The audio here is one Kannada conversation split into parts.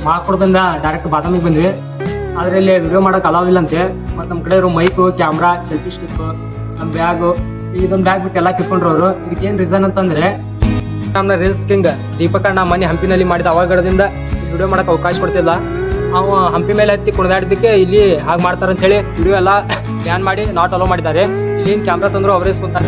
ಮಾಡ್ಕೊಡ್ದಿಂದ ಡೈರೆಕ್ಟ್ ಬಾದಾಮಿಗೆ ಬಂದ್ವಿ ಆದ್ರೆ ಇಲ್ಲಿ ವಿಡಿಯೋ ಮಾಡಕ್ ಅಲಾವ್ ಇಲ್ಲ ಅಂತೆ ಮತ್ತು ನಮ್ಮ ಕಡೆ ಇರೋ ಮೈಕು ಕ್ಯಾಮ್ರಾ ಸೆಲ್ಫಿ ಸ್ಟಿಕ್ ನಮ್ಮ ಬ್ಯಾಗು ಇದೊಂದು ಬ್ಯಾಗ್ ಬಿಟ್ಟು ಎಲ್ಲ ಕಿತ್ಕೊಂಡ್ರು ಅವರು ಇದಕ್ಕೆ ಏನು ರೀಸನ್ ಅಂತಂದ್ರೆ ನಮ್ಮ ರೀಲ್ಸ್ ಕಿಂಗ್ ದೀಪಕ್ ಅಣ್ಣ ಮನೆ ಹಂಪಿನಲ್ಲಿ ಮಾಡಿದ ಅವಘಡದಿಂದ ವಿಡಿಯೋ ಮಾಡಕ್ ಅವಕಾಶ ಕೊಡ್ತಿಲ್ಲ ಅವ ಹಂಪಿ ಮೇಲೆ ಹತ್ತಿ ಕುಣಿದಾಡಿದ್ದಕ್ಕೆ ಇಲ್ಲಿ ಹಾಗೆ ಮಾಡ್ತಾರೆ ಅಂತ ಹೇಳಿ ವಿಡಿಯೋ ಎಲ್ಲ ಬ್ಯಾನ್ ಮಾಡಿ ನಾಟ್ ಅಲೋ ಮಾಡಿದ್ದಾರೆ ಇಲ್ಲಿ ಏನು ಕ್ಯಾಮ್ರಾ ತಂದ್ರು ಅವರೇ ಇಸ್ಕೊಂತಾರೆ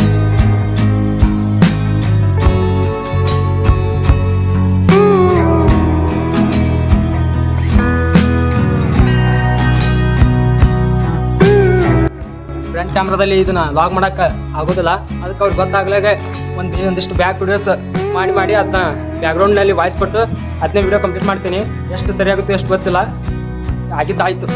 ಫ್ರಂಟ್ ಕ್ಯಾಮ್ರಾದಲ್ಲಿ ಇದನ್ನ ಲಾಗ್ ಮಾಡಕ್ ಆಗೋದಿಲ್ಲ ಅದಕ್ಕೆ ಅವ್ರಿಗೆ ಗೊತ್ತಾಗ್ಲಾಗ ಒಂದ್ ಒಂದಿಷ್ಟು ಬ್ಯಾಕ್ ವಿಡಿಯೋಸ್ ಮಾಡಿ ಮಾಡಿ ಅದನ್ನ ಬ್ಯಾಕ್ಗ್ರೌಂಡ್ ನಲ್ಲಿ ವಾಯ್ಸ್ ಕೊಟ್ಟು ಅದನ್ನೇ ವಿಡಿಯೋ ಕಂಪ್ಲೀಟ್ ಮಾಡ್ತೀನಿ ಎಷ್ಟು ಸರಿ ಆಗುತ್ತೆ ಎಷ್ಟು ಗೊತ್ತಿಲ್ಲ ಆಗಿದ್ದಾಯ್ತು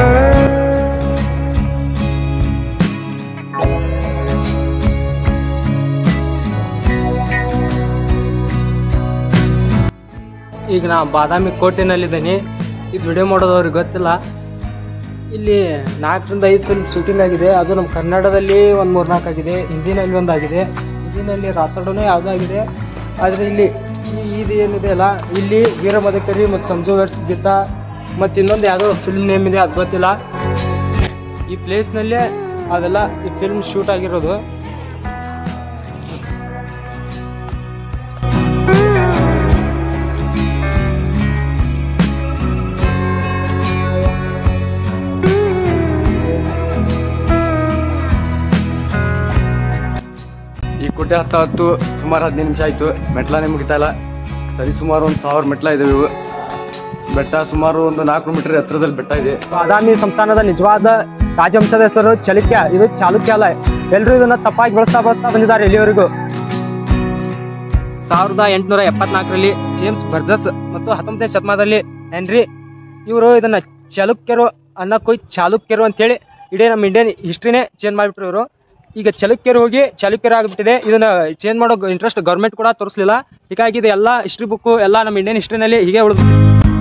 ಈಗ ನಾ ಬಾದಾಮಿ ಕೋಟೆನಲ್ಲಿದ್ದೀನಿ ಇದು ವಿಡಿಯೋ ಮಾಡೋದವ್ರಿಗೆ ಗೊತ್ತಿಲ್ಲ ಇಲ್ಲಿ ನಾಲ್ಕರಿಂದ ಐದು ಫಿಲ್ಮ್ ಶೂಟಿಂಗ್ ಆಗಿದೆ ಅದು ನಮ್ಮ ಕನ್ನಡದಲ್ಲಿ ಒಂದು ಮೂರ್ನಾಲ್ಕು ಆಗಿದೆ ಹಿಂದಿನಲ್ಲಿ ಒಂದು ಆಗಿದೆ ಹಿಂದಿನಲ್ಲಿ ರಾತಡೋನೇ ಯಾವುದೋ ಆಗಿದೆ ಆದರೆ ಇಲ್ಲಿ ಈ ಇದು ಏನಿದೆ ಅಲ್ಲ ಇಲ್ಲಿ ವೀರ ಮದಕರಿ ಮತ್ತು ಸಂಜು ವೆಟ್ಸ್ ಗಿದ್ದ ಮತ್ತು ಇನ್ನೊಂದು ಯಾವುದೋ ಫಿಲ್ಮ್ ನೇಮ್ ಇದೆ ಅದು ಗೊತ್ತಿಲ್ಲ ಈ ಪ್ಲೇಸ್ನಲ್ಲೇ ಅದೆಲ್ಲ ಈ ಫಿಲ್ಮ್ ಶೂಟ್ ಆಗಿರೋದು ಈ ಕೋಟೆ ಹತ್ತ ಹತ್ತು ಸುಮಾರು ಹದಿನೈದು ನಿಮಿಷ ಆಯ್ತು ಮೆಟ್ಲಾನೇ ಮುಗಿತಾ ಇಲ್ಲ ಸರಿ ಸುಮಾರು ಒಂದು ಸಾವಿರ ಮೆಟ್ಲ ಇದಾವೆ ಇವು ಬೆಟ್ಟ ಸುಮಾರು ಒಂದು ನಾಲ್ಕು ಮೀಟರ್ ಎತ್ತರದಲ್ಲಿ ಬೆಟ್ಟ ಇದೆ ಬಾದಾಮಿ ಸಂಸ್ಥಾನದ ನಿಜವಾದ ರಾಜವಂಶದ ಹೆಸರು ಚಲುಕ್ಯ ಇದು ಚಾಲುಕ್ಯ ಅಲ್ಲ ಎಲ್ಲರೂ ಇದನ್ನ ತಪ್ಪಾಗಿ ಬಳಸ್ತಾ ಬಳಸ್ತಾ ಬಂದಿದ್ದಾರೆ ಇಲ್ಲಿವರೆಗೂ ಸಾವಿರದ ಎಂಟುನೂರ ಎಪ್ಪತ್ನಾಲ್ಕರಲ್ಲಿ ಜೇಮ್ಸ್ ಬರ್ಜಸ್ ಮತ್ತು ಹತ್ತೊಂಬತ್ತನೇ ಶತಮಾನದಲ್ಲಿ ಹೆನ್ರಿ ಇವರು ಇದನ್ನ ಚಲುಕ್ಯರು ಅನ್ನಕ್ಕೂ ಚಾಲುಕ್ಯರು ಅಂತೇಳಿ ಇಡೀ ನಮ್ಮ ಇಂಡಿಯನ್ ಹಿಸ್ಟ್ರಿನೇ ಚೇಂಜ್ ಮಾಡಿಬಿಟ್ರು ಇವರು ಈಗ ಚಲುಕ್ಯರು ಹೋಗಿ ಚಾಲುಕ್ಯರು ಆಗಿಬಿಟ್ಟಿದೆ ಇದನ್ನ ಚೇಂಜ್ ಮಾಡೋ ಇಂಟ್ರೆಸ್ಟ್ ಗೌರ್ಮೆಂಟ್ ಕೂಡ ತೋರಿಸ್ಲಿಲ್ಲ ಹೀಗಾಗಿ ಇದು ಎಲ್ಲ ಹಿಸ್ಟ್ರಿ ಬುಕ್ಕು ಎಲ್ಲ ನಮ್ಮ ಇಂಡಿಯನ್ ಹಿಸ್ಟ್ರಿನಲ್ಲಿ ಹೀಗೆ ಉಳಿದು